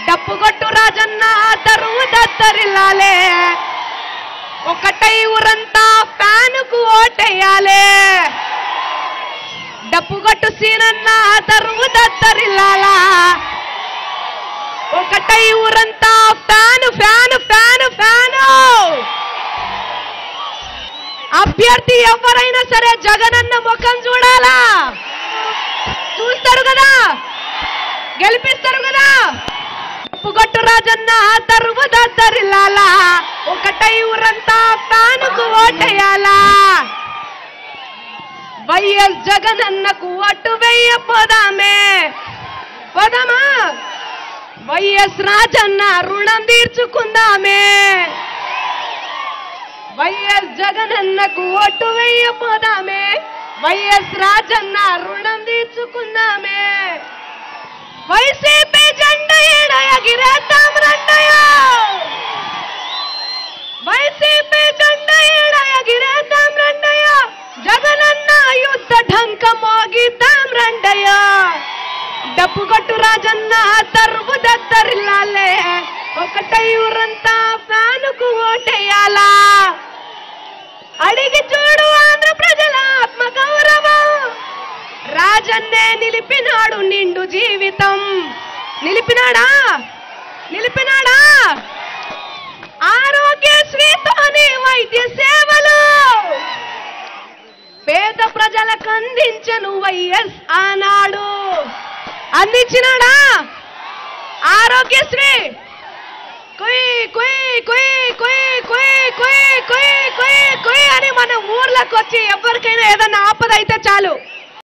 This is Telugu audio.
డప్పు కొట్టు రాజన్న తరువు దత్తరిల్లాలే ఒకటై ఊరంతా ఫ్యానుకు ఓటేయాలే డప్పు కొట్టు సీనన్న తరువు దత్తరిల్లాలా ఒకటై ఊరంతా ఫ్యాను ఫ్యాను ఫ్యాను ఫ్యాను అభ్యర్థి ఎవరైనా సరే జగనన్న ముఖం చూడాలా చూస్తారు కదా గెలిపిస్తారు కదా ఉప్పుగొట్టు రాజన్న తరువు దద్దరిల్లాలా ఒకటై ఊరంతా ఫ్యానుకు ఓటేయాలా వైఎస్ జగనన్నకు ఓటు వెయ్యపోదామే పోదామా వైఎస్ రాజన్న రుణం తీర్చుకుందామే వైఎస్ జగనన్నకు ఓటు వెయ్యపోదామే వైఎస్ రాజన్న రుణం తీర్చుకుందామే వైసీపీ జెండా ఈడ ఎగిరేద్దాం రండయ్య వైసీపీ జెండా ఈడ ఎగిరేద్దాం రండయ్య జగనన్న యుద్ధ ఢంక మోగిద్దాం రండయ్య డబ్బు కొట్టు రాజన్న తరువు దద్దరిల్లాలే ఒకటై ఊరంతా ఫ్యానుకు ఓటేయాలా అడిగి చూడు ఆంధ్ర ప్రజల ఆత్మ గౌరవం రాజన్నే నిలిపినాడు నిండు జీవితం నిలిపినాడా నిలిపినాడా ఆరోగ్యశ్రీతోని వైద్య సేవలు పేద ప్రజలకు అందించను వైఎస్ ఆనాడు అందించినాడా ఆరోగ్యశ్రీ కుయ్ కుయ్ కుయ్ కుయ్ కుయ్ కుయ్ కుయ్ కుయ్ కుయ్ అని మన ఊర్లకు వచ్చి ఎవరికైనా ఏదైనా ఆపద అయితే చాలు